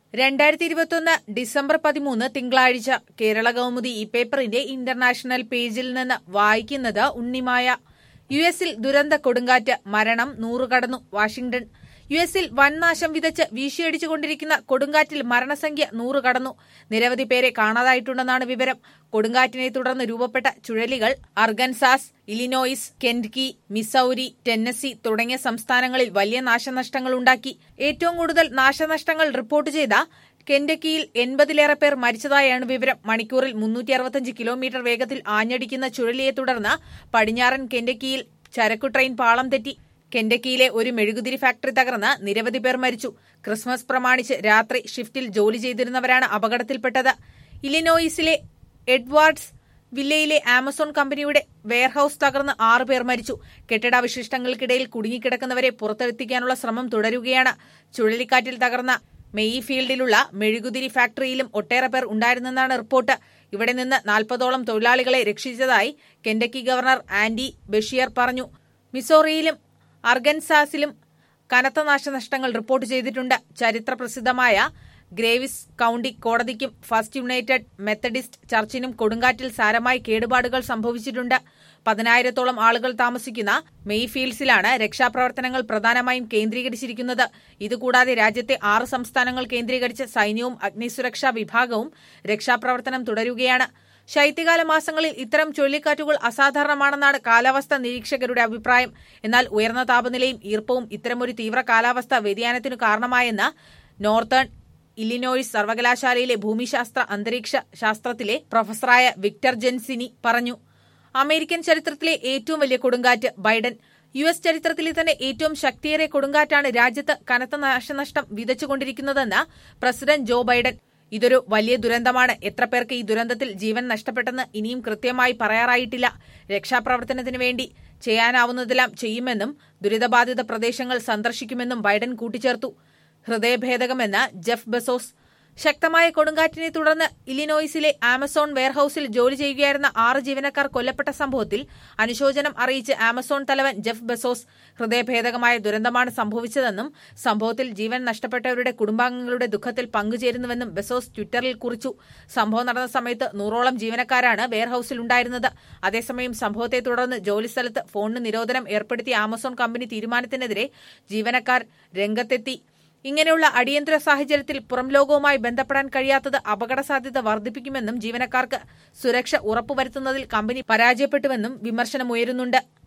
രണ്ടായിരത്തി ഇരുപത്തൊന്ന് ഡിസംബർ പതിമൂന്ന് തിങ്കളാഴ്ച കേരള കൗമുദി ഈ പേപ്പറിന്റെ ഇന്റർനാഷണൽ പേജിൽ നിന്ന് വായിക്കുന്നത് ഉണ്ണിമായ യു എസിൽ ദുരന്ത കൊടുങ്കാറ്റ് മരണം നൂറ് കടന്നു വാഷിംഗ്ടൺ യു എസിൽ വൻ നാശം വിതച്ച് വീശിയടിച്ചുകൊണ്ടിരിക്കുന്ന കൊടുങ്കാറ്റിൽ മരണസംഖ്യ നൂറ് കടന്നു നിരവധി പേരെ കാണാതായിട്ടുണ്ടെന്നാണ് വിവരം കൊടുങ്കാറ്റിനെ തുടർന്ന് രൂപപ്പെട്ട ചുഴലികൾ അർഗൻസാസ് ഇലിനോയിസ് കെൻഡ്കി മിസൌരി ടെന്നസി തുടങ്ങിയ സംസ്ഥാനങ്ങളിൽ വലിയ നാശനഷ്ടങ്ങൾ ഉണ്ടാക്കി ഏറ്റവും കൂടുതൽ നാശനഷ്ടങ്ങൾ റിപ്പോർട്ട് ചെയ്ത കെൻഡക്കിയിൽ എൺപതിലേറെ പേർ മരിച്ചതായാണ് വിവരം മണിക്കൂറിൽ മുന്നൂറ്റി അറുപത്തഞ്ച് കിലോമീറ്റർ വേഗത്തിൽ ആഞ്ഞടിക്കുന്ന ചുഴലിയെ തുടർന്ന് പടിഞ്ഞാറൻ കെൻഡക്കിയിൽ ചരക്കു ട്രെയിൻ പാളം തെറ്റി കെൻഡക്കിയിലെ ഒരു മെഴുകുതിരി ഫാക്ടറി തകർന്ന് നിരവധി പേർ മരിച്ചു ക്രിസ്മസ് പ്രമാണിച്ച് രാത്രി ഷിഫ്റ്റിൽ ജോലി ചെയ്തിരുന്നവരാണ് അപകടത്തിൽപ്പെട്ടത് ഇലിനോയിസിലെ എഡ്വാർഡ്സ് വില്ലയിലെ ആമസോൺ കമ്പനിയുടെ വെയർഹൌസ് തകർന്ന് ആറ് പേർ മരിച്ചു കെട്ടിടാവശിഷ്ടങ്ങൾക്കിടയിൽ കുടുങ്ങിക്കിടക്കുന്നവരെ പുറത്തെത്തിക്കാനുള്ള ശ്രമം തുടരുകയാണ് ചുഴലിക്കാറ്റിൽ തകർന്ന മെയ് ഫീൽഡിലുള്ള മെഴുകുതിരി ഫാക്ടറിയിലും ഒട്ടേറെ പേർ ഉണ്ടായിരുന്നെന്നാണ് റിപ്പോർട്ട് ഇവിടെ നിന്ന് നാൽപ്പതോളം തൊഴിലാളികളെ രക്ഷിച്ചതായി കെൻഡക്കി ഗവർണർ ആൻഡി ബഷീർ പറഞ്ഞു മിസോറിയിലും അർഗൻസാസിലും കനത്ത നാശനഷ്ടങ്ങൾ റിപ്പോർട്ട് ചെയ്തിട്ടുണ്ട് ചരിത്ര പ്രസിദ്ധമായ ഗ്രേവിസ് കൌണ്ടി കോടതിക്കും ഫസ്റ്റ് യുണൈറ്റഡ് മെത്തഡിസ്റ്റ് ചർച്ചിനും കൊടുങ്കാറ്റിൽ സാരമായി കേടുപാടുകൾ സംഭവിച്ചിട്ടുണ്ട് പതിനായിരത്തോളം ആളുകൾ താമസിക്കുന്ന മെയ് ഫീൽഡ്സിലാണ് രക്ഷാപ്രവർത്തനങ്ങൾ പ്രധാനമായും കേന്ദ്രീകരിച്ചിരിക്കുന്നത് ഇതുകൂടാതെ രാജ്യത്തെ ആറ് സംസ്ഥാനങ്ങൾ കേന്ദ്രീകരിച്ച് സൈന്യവും അഗ്നിസുരക്ഷാ വിഭാഗവും രക്ഷാപ്രവർത്തനം തുടരുകയാണ് ശൈത്യകാല മാസങ്ങളിൽ ഇത്തരം ചുഴലിക്കാറ്റുകൾ അസാധാരണമാണെന്നാണ് കാലാവസ്ഥാ നിരീക്ഷകരുടെ അഭിപ്രായം എന്നാൽ ഉയർന്ന താപനിലയും ഈർപ്പവും ഇത്തരമൊരു തീവ്ര കാലാവസ്ഥാ വ്യതിയാനത്തിനു കാരണമായെന്ന് നോർത്തേൺ ഇല്ലിനോയിസ് സർവകലാശാലയിലെ ഭൂമിശാസ്ത്ര അന്തരീക്ഷ ശാസ്ത്രത്തിലെ പ്രൊഫസറായ വിക്ടർ ജെൻസിനി പറഞ്ഞു അമേരിക്കൻ ചരിത്രത്തിലെ ഏറ്റവും വലിയ കൊടുങ്കാറ്റ് ബൈഡൻ യു എസ് ചരിത്രത്തിലെ തന്നെ ഏറ്റവും ശക്തിയേറിയ കൊടുങ്കാറ്റാണ് രാജ്യത്ത് കനത്ത നാശനഷ്ടം വിതച്ചുകൊണ്ടിരിക്കുന്നതെന്ന് പ്രസിഡന്റ് ജോ ബൈഡൻ ഇതൊരു വലിയ ദുരന്തമാണ് എത്ര പേർക്ക് ഈ ദുരന്തത്തിൽ ജീവൻ നഷ്ടപ്പെട്ടെന്ന് ഇനിയും കൃത്യമായി പറയാറായിട്ടില്ല രക്ഷാപ്രവർത്തനത്തിന് വേണ്ടി ചെയ്യാനാവുന്നതെല്ലാം ചെയ്യുമെന്നും ദുരിതബാധിത പ്രദേശങ്ങൾ സന്ദർശിക്കുമെന്നും ബൈഡൻ കൂട്ടിച്ചേർത്തു ഹൃദയഭേദകമെന്ന് ജെഫ് ബെസോസ് ശക്തമായ കൊടുങ്കാറ്റിനെ തുടർന്ന് ഇലിനോയിസിലെ ആമസോൺ വെയർഹൌസിൽ ജോലി ചെയ്യുകയായിരുന്ന ആറ് ജീവനക്കാർ കൊല്ലപ്പെട്ട സംഭവത്തിൽ അനുശോചനം അറിയിച്ച് ആമസോൺ തലവൻ ജെഫ് ബെസോസ് ഹൃദയഭേദകമായ ദുരന്തമാണ് സംഭവിച്ചതെന്നും സംഭവത്തിൽ ജീവൻ നഷ്ടപ്പെട്ടവരുടെ കുടുംബാംഗങ്ങളുടെ ദുഃഖത്തിൽ പങ്കുചേരുന്നുവെന്നും ബെസോസ് ട്വിറ്ററിൽ കുറിച്ചു സംഭവം നടന്ന സമയത്ത് നൂറോളം ജീവനക്കാരാണ് വെയർഹൌസിൽ ഉണ്ടായിരുന്നത് അതേസമയം സംഭവത്തെ തുടർന്ന് ജോലിസ്ഥലത്ത് ഫോണിന് നിരോധനം ഏർപ്പെടുത്തിയ ആമസോൺ കമ്പനി തീരുമാനത്തിനെതിരെ ജീവനക്കാർ രംഗത്തെത്തി ഇങ്ങനെയുള്ള അടിയന്തര സാഹചര്യത്തിൽ പുറം ലോകവുമായി ബന്ധപ്പെടാൻ കഴിയാത്തത് അപകട സാധ്യത വർദ്ധിപ്പിക്കുമെന്നും ജീവനക്കാർക്ക് സുരക്ഷ ഉറപ്പുവരുത്തുന്നതിൽ കമ്പനി പരാജയപ്പെട്ടുവെന്നും വിമർശനമുയരുന്നുണ്ട്